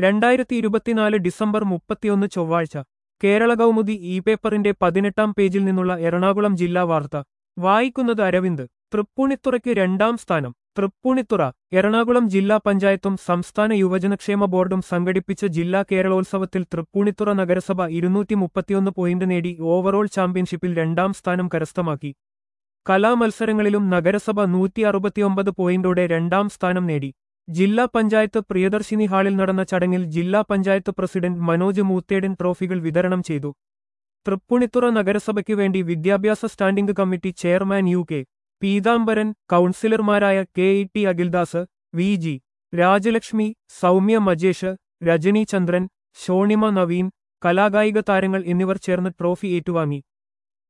രണ്ടായിരത്തി ഇരുപത്തിനാല് ഡിസംബർ മുപ്പത്തിയൊന്ന് ചൊവ്വാഴ്ച കേരള കൗമുദി ഇ പേപ്പറിന്റെ പതിനെട്ടാം പേജിൽ നിന്നുള്ള എറണാകുളം ജില്ലാ വാർത്ത വായിക്കുന്നത് അരവിന്ദ് തൃപ്പൂണിത്തുറയ്ക്ക് രണ്ടാം സ്ഥാനം തൃപ്പൂണിത്തുറ എറണാകുളം ജില്ലാ പഞ്ചായത്തും സംസ്ഥാന യുവജനക്ഷേമ ബോർഡും സംഘടിപ്പിച്ച ജില്ലാ കേരളോത്സവത്തിൽ തൃപ്പൂണിത്തുറ നഗരസഭ ഇരുന്നൂറ്റി മുപ്പത്തിയൊന്ന് പോയിന്റ് നേടി ഓവറോൾ ചാമ്പ്യൻഷിപ്പിൽ രണ്ടാം സ്ഥാനം കരസ്ഥമാക്കി കലാമത്സരങ്ങളിലും നഗരസഭ നൂറ്റി അറുപത്തിയൊമ്പത് പോയിന്റോടെ രണ്ടാം സ്ഥാനം നേടി ജില്ലാ പഞ്ചായത്ത് പ്രിയദർശിനി ഹാളിൽ നടന്ന ചടങ്ങിൽ ജില്ലാ പഞ്ചായത്ത് പ്രസിഡന്റ് മനോജ് മൂത്തേടൻ ട്രോഫികൾ വിതരണം ചെയ്തു തൃപ്പൂണിത്തുറ നഗരസഭയ്ക്കു വേണ്ടി വിദ്യാഭ്യാസ standing committee chairman U K Peethambaran കൗൺസിലർമാരായ K E T Akhildas V G Rajalakshmi Soumya Majesh Rajani Chandran Shonima Naveen കലാകായിക താരങ്ങൾ എന്നിവർ ചേർന്ന് ട്രോഫി ഏറ്റുവാങ്ങി